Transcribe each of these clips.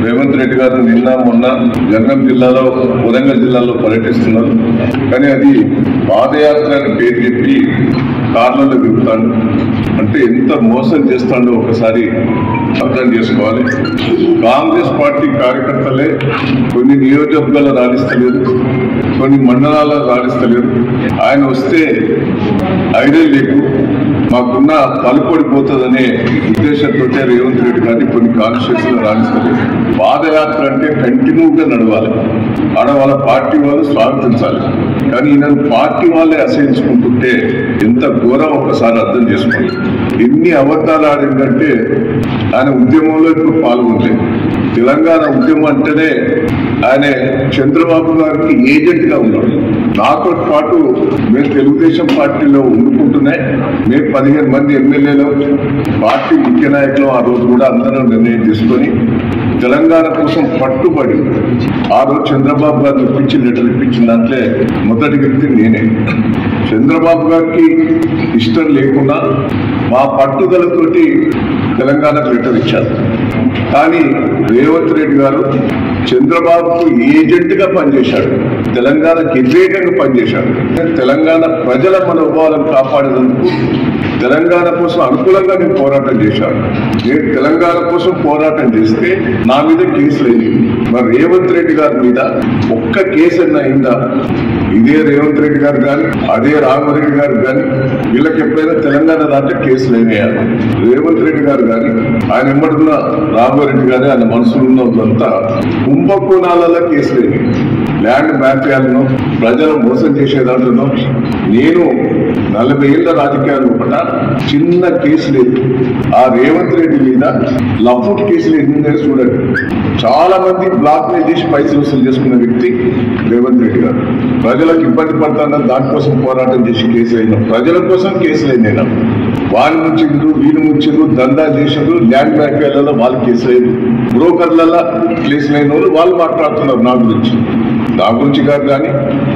రేవంత్ రెడ్డి గారు నిన్న మొన్న జనగాం జిల్లాలో వరంగల్ జిల్లాలో పర్యటిస్తున్నారు కానీ అది పాదయాత్ర అని పేరు చెప్పి కార్లలో తిరుగుతాడు అంటే ఎంత మోసం చేస్తాడో ఒకసారి అర్థం చేసుకోవాలి కాంగ్రెస్ పార్టీ కార్యకర్తలే కొన్ని నియోజకవర్గాలు రాణిస్తలేదు కొన్ని మండలాల్లో రాణిస్తలేదు ఆయన వస్తే ఐడియా లేకు మాకున్న పలుపడిపోతుందనే ఉద్దేశంతో రేవంత్ రెడ్డి గారిని కొన్ని కాన్స్టిట్యూన్సీలో రాణిస్తలేదు పాదయాత్ర అంటే కంటిన్యూగా నడవాలి ఆడ వాళ్ళ పార్టీ వాళ్ళు స్వాగతించాలి కానీ ఈయన పార్టీ వాళ్ళే అసహించుకుంటుంటే ఎంత ఘోరం ఒకసారి అర్థం చేసుకోండి ఎన్ని అబద్ధాలు ఆడిందంటే ఆయన ఉద్యమంలో ఇప్పుడు పాల్గొనలేదు తెలంగాణ ఉద్యమం అంటేనే ఆయన చంద్రబాబు గారికి ఏజెంట్ గా ఉన్నాడు నాతో పాటు మేము తెలుగుదేశం పార్టీలో ఉండుకుంటున్నాయి మేము పదిహేను మంది ఎమ్మెల్యేలు పార్టీ ముఖ్య నాయకులు ఆ రోజు కూడా అందరం నిర్ణయం తీసుకొని తెలంగాణ కోసం పట్టుబడి ఆ రోజు చంద్రబాబు గారిని ఇప్పించి లెటర్ ఇప్పించిన దాంట్లో మొదటి వ్యక్తి నేనే చంద్రబాబు గారికి ఇష్టం లేకుండా మా పట్టుదలతోటి తెలంగాణకు లెటర్ ఇచ్చారు కానీ రేవంత్ రెడ్డి గారు చంద్రబాబుకు ఏజెంట్ గా పనిచేశాడు తెలంగాణకు వ్యతిరేకంగా పనిచేశాడు తెలంగాణ ప్రజల మనోభావాలను కాపాడేందుకు తెలంగాణ కోసం అనుకూలంగా నేను పోరాటం చేశాను నేను తెలంగాణ కోసం పోరాటం చేస్తే నా మీద కేసు లేదు మరి రేవంత్ రెడ్డి గారి మీద ఒక్క కేసు అన్న అయిందా ఇదే రేవంత్ రెడ్డి గారు కానీ అదే రామరెడ్డి గారు కానీ వీళ్ళకి ఎప్పుడైనా తెలంగాణ దాంట్లో కేసులు అయినాయా రేవంత్ రెడ్డి గారు కానీ ఆయన ఎమ్మడున్న రాఘవరెడ్డి గారు ఆయన మనసులో ఉన్నదంతా కుంభకోణాలలో కేసులు అయినాయి ల్యాండ్ మాఫియాలను ప్రజలు మోసం చేసేదాంట్లో నేను నలభై ఏళ్ల రాజకీయాలు ఒకట చిన్న కేసు లేదు ఆ రేవంత్ రెడ్డి మీద లఫ్ట్ కేసులు ఎన్ని ఉన్నాయో చూడండి చాలా మంది బ్లాక్ మెయిల్ చేసి పైసలు వసూలు చేసుకున్న వ్యక్తి రేవంత్ రెడ్డి గారు ప్రజలకు ఇబ్బంది పడుతున్న దానికోసం పోరాటం చేసి కేసు అయినా ప్రజల కోసం కేసులు అయినా వాళ్ళు ముంచిండ్రు వీళ్ళు ముంచిండ్రు దందా చేసిండ్రు ల్యాండ్ మాఫియాలలో వాళ్ళు కేసు లేదు బ్రోకర్లలో కేసులు అయిన వాళ్ళు వాళ్ళు మాట్లాడుతున్నారు నా గురించి నా గురించి కాదు కానీ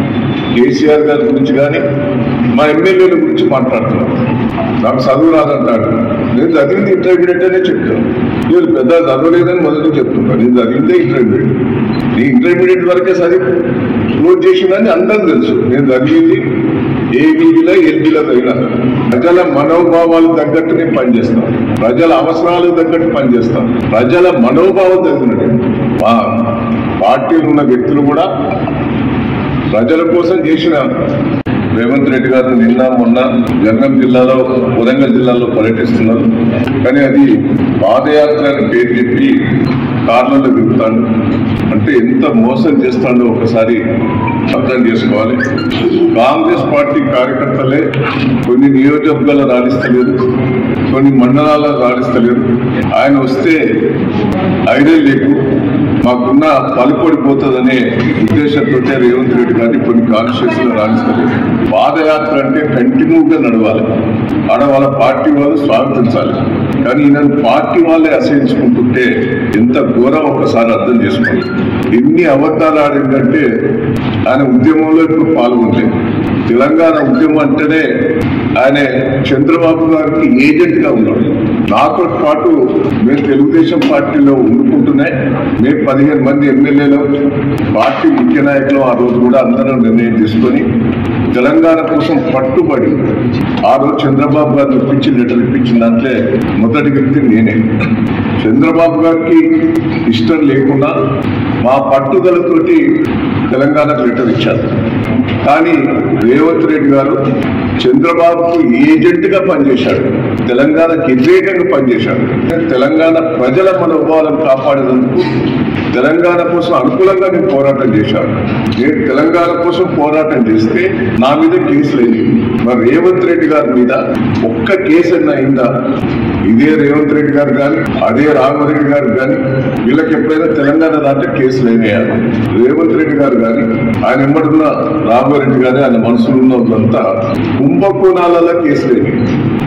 కేసీఆర్ గారి గురించి కానీ మా ఎమ్మెల్యేల గురించి మాట్లాడుతున్నారు నాకు చదువు రాదంటాడు నేను చదివింది ఇంటర్మీడియట్ అనే చెప్తాను నేను పెద్ద చదవలేదని మొదటి చెప్తున్నాను నేను చదివిందే ఇంటర్మీడియట్ నీ ఇంటర్మీడియట్ వరకే చదివి క్లోజ్ చేసిందని అందరికి తెలుసు నేను చదివింది ఏబీలో ఎల్బీలో చదివినా ప్రజల మనోభావాలు తగ్గట్టు నేను పనిచేస్తాను ప్రజల అవసరాలకు తగ్గట్టు పనిచేస్తాను ప్రజల మనోభావం తగ్గినట్టు మా పార్టీలు ఉన్న వ్యక్తులు కూడా ప్రజల కోసం చేసిన రేవంత్ రెడ్డి గారు నిన్న మొన్న జనగాం జిల్లాలో వరంగల్ జిల్లాలో పర్యటిస్తున్నారు కానీ అది పాదయాత్ర అని పేరు చెప్పి కార్లలో తిరుగుతాడు అంటే ఎంత మోసం చేస్తాడో ఒకసారి అర్థం చేసుకోవాలి కాంగ్రెస్ పార్టీ కార్యకర్తలే కొన్ని నియోజకవర్గాలు రాణిస్తలేదు కొన్ని మండలాల్లో రాణిస్తలేదు ఆయన వస్తే ఐడియా లేకు మాకున్న పలుపడిపోతుందనే ఉద్దేశంతో రేవంత్ రెడ్డి గారిని కొన్ని కాన్స్టిట్యూన్సీలో రాణిస్తలేదు పాదయాత్ర అంటే కంటిన్యూగా నడవాలి ఆడ వాళ్ళ పార్టీ వాళ్ళు స్వాగతించాలి కానీ ఈయన పార్టీ వాళ్ళే అసహించుకుంటుంటే ఎంత ఘోరం ఒకసారి అర్థం చేసుకోండి ఎన్ని అబద్ధాలు ఆడిందంటే ఆయన ఉద్యమంలో ఇప్పుడు పాల్గొనలేదు తెలంగాణ ఉద్యమం అంటేనే ఆయన చంద్రబాబు గారికి ఏజెంట్ గా ఉన్నాడు నాతో పాటు మేము తెలుగుదేశం పార్టీలో ఉండుకుంటున్నాయి మేము పదిహేను మంది ఎమ్మెల్యేలు పార్టీ ముఖ్య నాయకులు ఆ రోజు కూడా అందరం నిర్ణయం తీసుకొని తెలంగాణ కోసం పట్టుబడి ఆ రోజు చంద్రబాబు గారిని ఇప్పించి లెటర్ ఇప్పించిన దాంట్లో మొదటి వ్యక్తి నేనే చంద్రబాబు గారికి ఇష్టం లేకుండా మా పట్టుదలతోటి తెలంగాణకు లెటర్ ఇచ్చారు కానీ రేవంత్ రెడ్డి గారు చంద్రబాబుకు ఏజెంట్ గా పనిచేశాడు తెలంగాణకు వ్యతిరేకంగా పనిచేశాడు తెలంగాణ ప్రజల మనోభావాలను కాపాడేందుకు తెలంగాణ కోసం అనుకూలంగా నేను పోరాటం చేశాను నేను తెలంగాణ కోసం పోరాటం చేస్తే నా మీద కేసు లేదు మరి రేవంత్ రెడ్డి గారి మీద ఒక్క కేసు అన్న అయిందా ఇదే రేవంత్ రెడ్డి గారు కానీ అదే రామరెడ్డి గారు కానీ వీళ్ళకి ఎప్పుడైనా తెలంగాణ దాంట్లో కేసులు అయినాయా రేవంత్ రెడ్డి గారు కానీ ఆయన ఎమ్మడున్న రామరెడ్డి గారు ఆయన మనసులో ఉన్నదంతా కుంభకోణాలలో కేసులు అయినాయి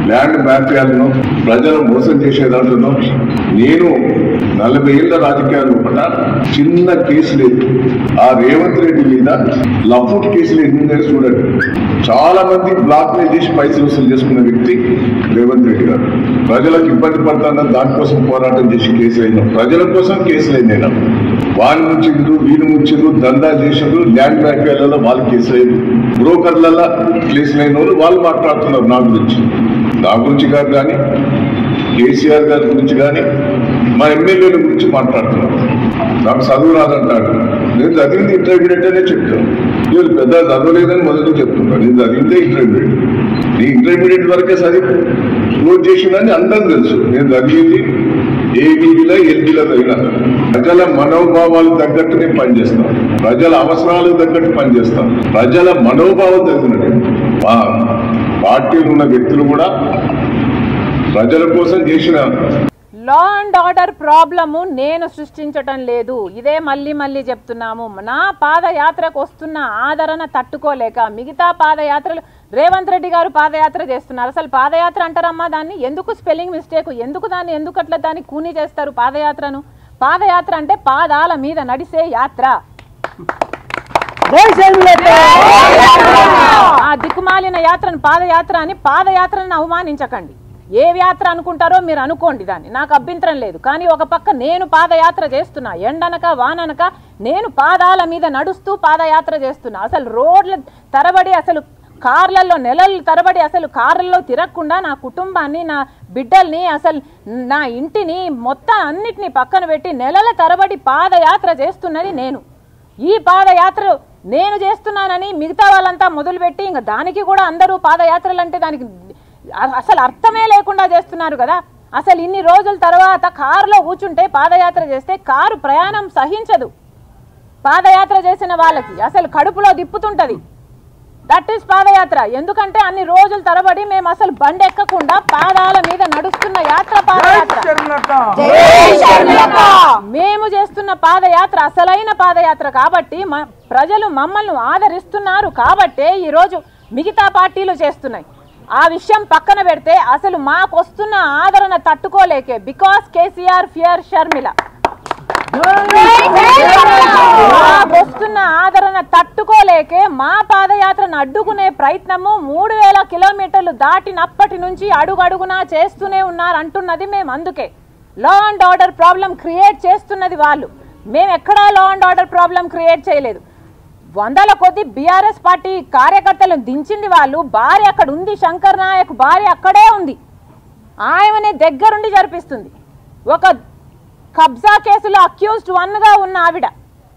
ల్యాండ్ మాఫియాలను ప్రజలు మోసం చేసే దాంట్లో నేను నలభై ఏళ్ల రాజకీయాలు కూడా చిన్న కేసు లేదు ఆ రేవంత్ రెడ్డి మీద లఫ్ట్ కేసులు ఎన్ని ఉన్నాయో చూడండి చాలా మంది బ్లాక్ మెయిల్ చేసి పైసలు వసూలు చేసుకున్న వ్యక్తి రేవంత్ రెడ్డి గారు ప్రజలకు ఇబ్బంది పడుతున్న దానికోసం పోరాటం చేసి కేసులు అయినా ప్రజల కోసం కేసులు అయినా వాని ముంచిండ్రు వీని ముంచిండ్రు దందా చేసిండ్రు ల్యాండ్ మాఫియాలలో వాళ్ళు కేసులు అయ్యారు బ్రోకర్లలో కేసులు అయిన వాళ్ళు వాళ్ళు మాట్లాడుతున్నారు నా గురించి నా గురించి కాదు కానీ కేసీఆర్ గారి గురించి కానీ మా ఎమ్మెల్యేల గురించి మాట్లాడుతున్నారు నాకు చదువు రాదంటాడు నేను చదివింది ఇంటర్మీడియట్ అనే చెప్తాను వీళ్ళు పెద్ద చదవలేదని మొదటి చెప్తున్నాను నేను చదివిందే ఇంటర్మీడియట్ నీ ఇంటర్మీడియట్ వరకే చదివి క్లోజ్ చేసిందని అందరం తెలుసు నేను చదివింది ఏబీలో ఎల్బీలో చదివినా ప్రజల మనోభావాలు తగ్గట్టు నేను పనిచేస్తాను ప్రజల అవసరాలకు తగ్గట్టు పనిచేస్తాను ప్రజల మనోభావం తగ్గినట్టు మా పార్టీలు ఉన్న వ్యక్తులు కూడా ప్రజల కోసం చేసిన లా అండ్ ఆర్డర్ ప్రాబ్లము నేను సృష్టించటం లేదు ఇదే మళ్ళీ మళ్ళీ చెప్తున్నాము నా పాదయాత్రకు వస్తున్న ఆదరణ తట్టుకోలేక మిగతా పాదయాత్రలు రేవంత్ రెడ్డి గారు పాదయాత్ర చేస్తున్నారు అసలు పాదయాత్ర అంటారమ్మా దాన్ని ఎందుకు స్పెల్లింగ్ మిస్టేక్ ఎందుకు దాన్ని ఎందుకు అట్లా దాన్ని కూని చేస్తారు పాదయాత్రను పాదయాత్ర అంటే పాదాల మీద నడిసే యాత్ర ఆ దిక్కుమాలిన యాత్రను పాదయాత్ర అని పాదయాత్రను అవమానించకండి ఏ యాత్ర అనుకుంటారో మీరు అనుకోండి దాన్ని నాకు అభ్యంతరం లేదు కానీ ఒక పక్క నేను పాదయాత్ర చేస్తున్నా ఎండనక వాననక నేను పాదాల మీద నడుస్తూ పాదయాత్ర చేస్తున్నా అసలు రోడ్ల తరబడి అసలు కార్లలో నెలలు తరబడి అసలు కార్లలో తిరగకుండా నా కుటుంబాన్ని నా బిడ్డల్ని అసలు నా ఇంటిని మొత్తం అన్నిటినీ పక్కన పెట్టి నెలల తరబడి పాదయాత్ర చేస్తున్నది నేను ఈ పాదయాత్ర నేను చేస్తున్నానని మిగతా వాళ్ళంతా మొదలుపెట్టి ఇంకా దానికి కూడా అందరూ పాదయాత్రలు అంటే దానికి అ- అసలు అర్థమే లేకుండా చేస్తున్నారు కదా అసలు ఇన్ని రోజుల తర్వాత కారులో కూర్చుంటే పాదయాత్ర చేస్తే కారు ప్రయాణం సహించదు పాదయాత్ర చేసిన వాళ్ళకి అసలు కడుపులో దిప్పుతుంటది దట్ ఈస్ పాదయాత్ర ఎందుకంటే అన్ని రోజుల తరబడి మేము అసలు బండి ఎక్కకుండా పాదాల మీద నడుస్తున్న యాత్ర పాదయాత్ర మేము చేస్తున్న పాదయాత్ర అసలైన పాదయాత్ర కాబట్టి మ- ప్రజలు మమ్మల్ని ఆదరిస్తున్నారు కాబట్టే ఈరోజు మిగతా పార్టీలు చేస్తున్నాయి ఆ విషయం పక్కన పెడితే అసలు మాకు వస్తున్న ఆదరణ తట్టుకోలేకే బికాస్ కేసీఆర్ ఫియర్ షర్మిల మాకు వస్తున్న ఆదరణ తట్టుకోలేకే మా పాదయాత్రను అడ్డుకునే ప్రయత్నము మూడు వేల కిలోమీటర్లు దాటినప్పటి నుంచి అడుగడుగునా చేస్తూనే ఉన్నారు అంటున్నది మేము అందుకే law and order problem create చేస్తున్నది వాళ్ళు మేము ఎక్కడా law and order problem create చేయలేదు వందల కొద్ది బీఆర్ఎస్ పార్టీ కార్యకర్తలను దించింది వాళ్ళు భార్య అక్కడ ఉంది శంకర్ నాయక్ భార్య అక్కడే ఉంది ఆయననే దగ్గరుండి జరిపిస్తుంది ఒక కబ్జా కేసులో అక్యూజ్డ్ వన్గా ఉన్న ఆవిడ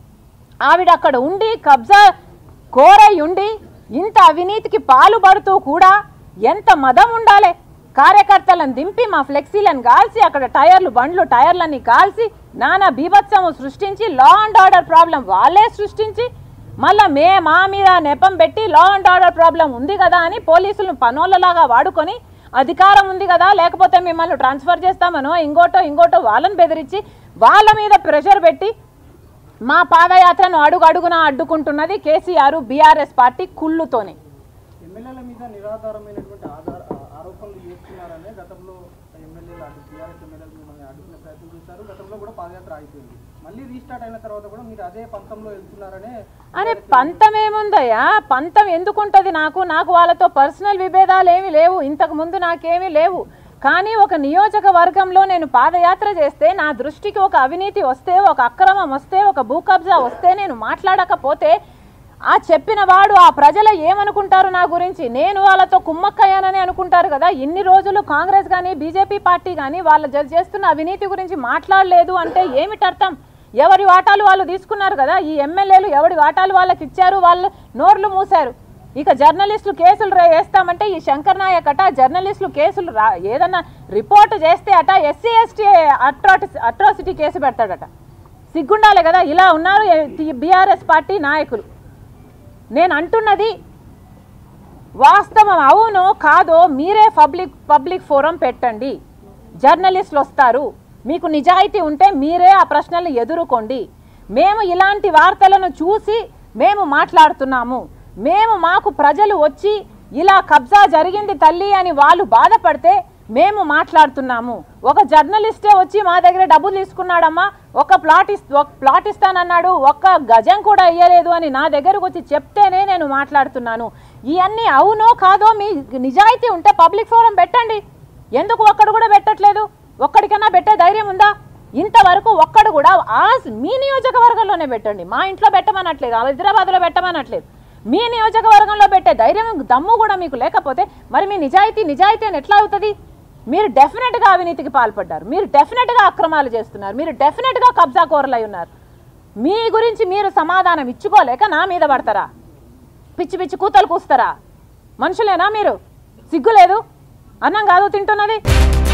ఆవిడ అక్కడ ఉండి కబ్జా కోరై ఉండి ఇంత అవినీతికి పాలుపడుతూ కూడా ఎంత మదం ఉండాలి కార్యకర్తలను దింపి మా ఫ్లెక్సీలను కాల్చి అక్కడ టైర్లు బండ్లు టైర్లన్నీ కాల్చి నానా బీభత్సము సృష్టించి లా అండ్ ఆర్డర్ ప్రాబ్లం వాళ్ళే సృష్టించి మళ్ళా మే మా మీద నెపం పెట్టి లా అండ్ ఆర్డర్ ప్రాబ్లం ఉంది కదా అని పోలీసులను పనోళ్ళలాగా వాడుకొని అధికారం ఉంది కదా లేకపోతే మిమ్మల్ని ట్రాన్స్ఫర్ చేస్తామనో ఇంకోటో ఇంకోటో వాళ్ళని బెదిరించి వాళ్ళ మీద ప్రెషర్ పెట్టి మా పాదయాత్రను అడుగు అడుగున అడ్డుకుంటున్నది కేసీఆర్ బీఆర్ఎస్ పార్టీ కుళ్ళుతోనే ఎమ్మెల్యేల మీద నిరాధారమైనటువంటి ఆధార ఆరోపణలు చేస్తున్నారనే గతంలో ఎమ్మెల్యేలు అటు టీఆర్ఎస్ ఎమ్మెల్యేలు మిమ్మల్ని అడ్డుకునే ప్రయత్నం చేశారు గతంలో కూడా పాదయాత్ర ఆగిపోయింది మళ్ళీ రీస్టార్ట్ అయిన తర్వాత కూడా మీరు అదే పంతంలో వెళ్తున్నారనే అరే పంతం ఏముందయ్యా పంతం ఎందుకుంటది నాకు నాకు వాళ్ళతో పర్సనల్ విభేదాలు ఏమీ లేవు ఇంతకు ముందు నాకేమీ లేవు కానీ ఒక నియోజకవర్గంలో నేను పాదయాత్ర చేస్తే నా దృష్టికి ఒక అవినీతి వస్తే ఒక అక్రమం వస్తే ఒక భూ కబ్జా వస్తే నేను మాట్లాడకపోతే ఆ చెప్పిన వాడు ఆ ప్రజలు ఏమనుకుంటారు నా గురించి నేను వాళ్ళతో కుమ్మక్కయ్యానని అనుకుంటారు కదా ఇన్ని రోజులు కాంగ్రెస్ కానీ బీజేపీ పార్టీ కానీ వాళ్ళ జ- చేస్తున్న అవినీతి గురించి మాట్లాడలేదు అంటే ఏమిటి అర్థం ఎవరి వాటాలు వాళ్ళు తీసుకున్నారు కదా ఈ ఎమ్మెల్యేలు ఎవరి వాటాలు వాళ్ళకి ఇచ్చారు వాళ్ళు నోర్లు మూశారు ఇక జర్నలిస్టులు కేసులు రే- వేస్తామంటే ఈ శంకర్ నాయక్ అట జర్నలిస్టులు కేసులు రా ఏదన్నా రిపోర్ట్ చేస్తే అట ఎస్సీ ఎస్టీ అట్రాటి అట్రాసిటీ కేసు పెడతాడట సిగ్గుండాలి కదా ఇలా ఉన్నారు బీఆర్ఎస్ పార్టీ నాయకులు నేను అంటున్నది వాస్తవం అవునో కాదో మీరే పబ్లిక్ పబ్లిక్ ఫోరం పెట్టండి జర్నలిస్టులు వస్తారు మీకు నిజాయితీ ఉంటే మీరే ఆ ప్రశ్నలు ఎదుర్కోండి మేము ఇలాంటి వార్తలను చూసి మేము మాట్లాడుతున్నాము మేము మాకు ప్రజలు వచ్చి ఇలా కబ్జా జరిగింది తల్లి అని వాళ్ళు బాధపడితే మేము మాట్లాడుతున్నాము ఒక జర్నలిస్టే వచ్చి మా దగ్గర డబ్బులు తీసుకున్నాడమ్మా ఒక ప్లాట్ ఇస్ ఒక ప్లాట్ ఇస్తానన్నాడు ఒక్క గజం కూడా ఇయ్యలేదు అని నా దగ్గరకు వచ్చి చెప్తేనే నేను మాట్లాడుతున్నాను ఇవన్నీ అవునో కాదో మీ నిజాయితీ ఉంటే పబ్లిక్ ఫోరం పెట్టండి ఎందుకు ఒక్కడు కూడా పెట్టట్లేదు ఒక్కడికన్నా పెట్టే ధైర్యం ఉందా ఇంతవరకు ఒక్కడు కూడా ఆ మీ నియోజకవర్గంలోనే పెట్టండి మా ఇంట్లో పెట్టమనట్లేదు హైదరాబాద్లో పెట్టమనట్లేదు మీ నియోజకవర్గంలో పెట్టే ధైర్యం దమ్ము కూడా మీకు లేకపోతే మరి మీ నిజాయితీ నిజాయితీ అని ఎట్లా అవుతుంది మీరు డెఫినెట్గా అవినీతికి పాల్పడ్డారు మీరు డెఫినెట్గా అక్రమాలు చేస్తున్నారు మీరు డెఫినెట్గా కబ్జా కోరలై ఉన్నారు మీ గురించి మీరు సమాధానం ఇచ్చుకోలేక నా మీద పడతారా పిచ్చి పిచ్చి కూతలు కూస్తారా మనుషులేనా మీరు సిగ్గులేదు అన్నం కాదు తింటున్నది